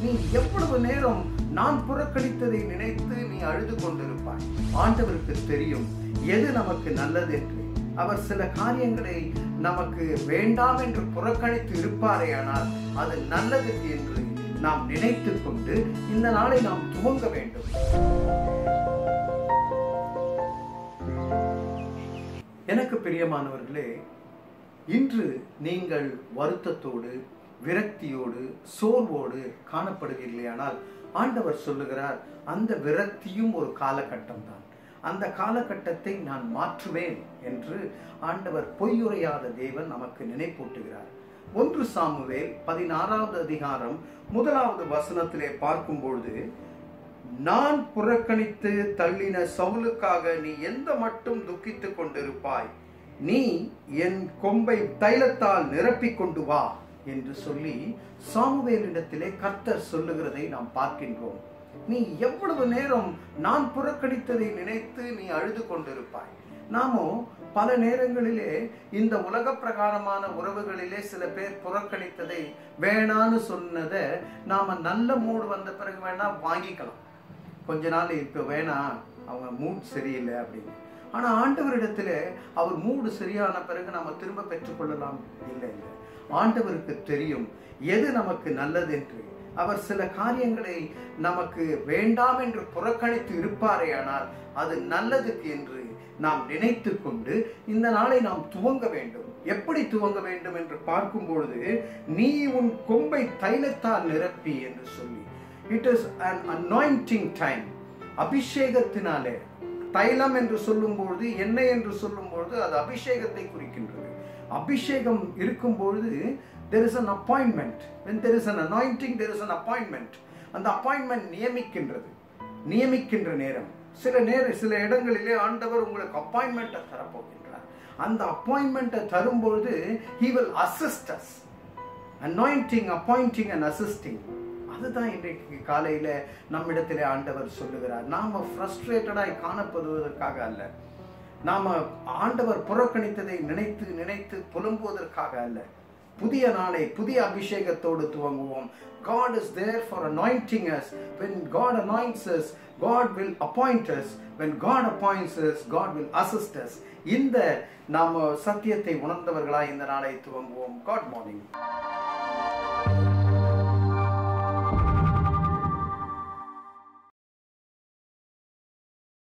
நீ எவ்வளவு நேரம் நான் புறக்கணித்ததை நினைத்து நீ அழுது கொண்டிருப்பாய் ஆண்டவருக்கு தெரியும் எது நமக்கு நல்லது என்று அவர் சில காரியங்களை நமக்கு வேண்டாம் என்று புறக்கணித்து இருப்பாரே ஆனால் அது நல்லது என்று நாம் நினைத்துக் கொண்டு இந்த நாளை நாம் துவங்க வேண்டும் எனக்கு பிரியமானவர்களே இன்று நீங்கள் வருத்தத்தோடு விரக்தியோடு சோர்வோடு காணப்படுவீர்களேயானால் ஆண்டவர் சொல்லுகிறார் அந்த விரக்தியும் ஒரு காலகட்டம் தான் அந்த காலகட்டத்தை நான் மாற்றுவேன் என்று ஆண்டவர் பொய்யுரையாத தேவன் நமக்கு நினைப்பூட்டுகிறார் ஒன்று சாமுவேல் பதினாறாவது அதிகாரம் முதலாவது வசனத்திலே பார்க்கும் பொழுது நான் புறக்கணித்து தள்ளின சவுலுக்காக நீ எந்த மட்டும் துக்கித்துக் கொண்டிருப்பாய் நீ என் கொம்பை தைலத்தால் நிரப்பிக் கொண்டு வா என்று சொல்லி சாமுவேலிடத்திலே கர்த்தர் சொல்லுகிறதை நாம் பார்க்கின்றோம் நீ எவ்வளவு நேரம் நான் புறக்கணித்ததை நினைத்து நீ அழுது கொண்டிருப்பாய் நாமோ பல நேரங்களிலே இந்த உலக பிரகாரமான உறவுகளிலே சில பேர் புறக்கணித்ததை வேணான்னு சொன்னதை நாம நல்ல மூடு வந்த பிறகு வேணா வாங்கிக்கலாம் கொஞ்ச நாள் இப்போ வேணாம் அவங்க மூட் சரியில்லை அப்படின்னு ஆனா ஆண்டவரிடத்துல அவர் மூடு சரியான பிறகு நாம திரும்ப பெற்றுக்கொள்ளலாம் இல்லை இல்லை ஆண்டவருக்கு தெரியும் எது நமக்கு நல்லது என்று அவர் சில காரியங்களை நமக்கு வேண்டாம் என்று புறக்கணித்து இருப்பாரே ஆனால் அது நல்லதுக்கு என்று நாம் நினைத்து கொண்டு இந்த நாளை நாம் துவங்க வேண்டும் எப்படி துவங்க வேண்டும் என்று பார்க்கும் பொழுது நீ உன் கொம்பை தைலத்தால் நிரப்பி என்று சொல்லி it is an anointing time அபிஷேகத்தினாலே தைலம் என்று சொல்லும் பொழுது எண்ணெய் என்று சொல்லும் பொழுது அது அபிஷேகத்தை குறிக்கின்றது அபிஷேகம் இருக்கும் பொழுது there is an appointment when there is an anointing there is an appointment அந்த அப்பாயின்மெண்ட் நியமிக்கின்றது நியமிக்கின்ற நேரம் சில நேர சில இடங்களிலே ஆண்டவர் உங்களுக்கு அப்பாயின்மெண்ட்டை தரப்போகின்றார் அந்த அப்பாயின்மெண்ட்டை தரும்பொழுது he will assist us anointing appointing and assisting அதுதான் இன்றைக்கு காலையில நம்மிடத்திலே ஆண்டவர் சொல்லுகிறார் நாம ஃப்ரஸ்ட்ரேட்டடாய் காணப்படுவதற்காக அல்ல நாம ஆண்டவர் புறக்கணித்ததை நினைத்து நினைத்து புலம்புவதற்காக அல்ல புதிய நாளை புதிய அபிஷேகத்தோடு துவங்குவோம் God is there for anointing us. When God anoints us, God will appoint us. When God appoints us, God will assist us. இந்த நாம சத்தியத்தை உணர்ந்தவர்களா இந்த நாளை துவங்குவோம் காட் மார்னிங்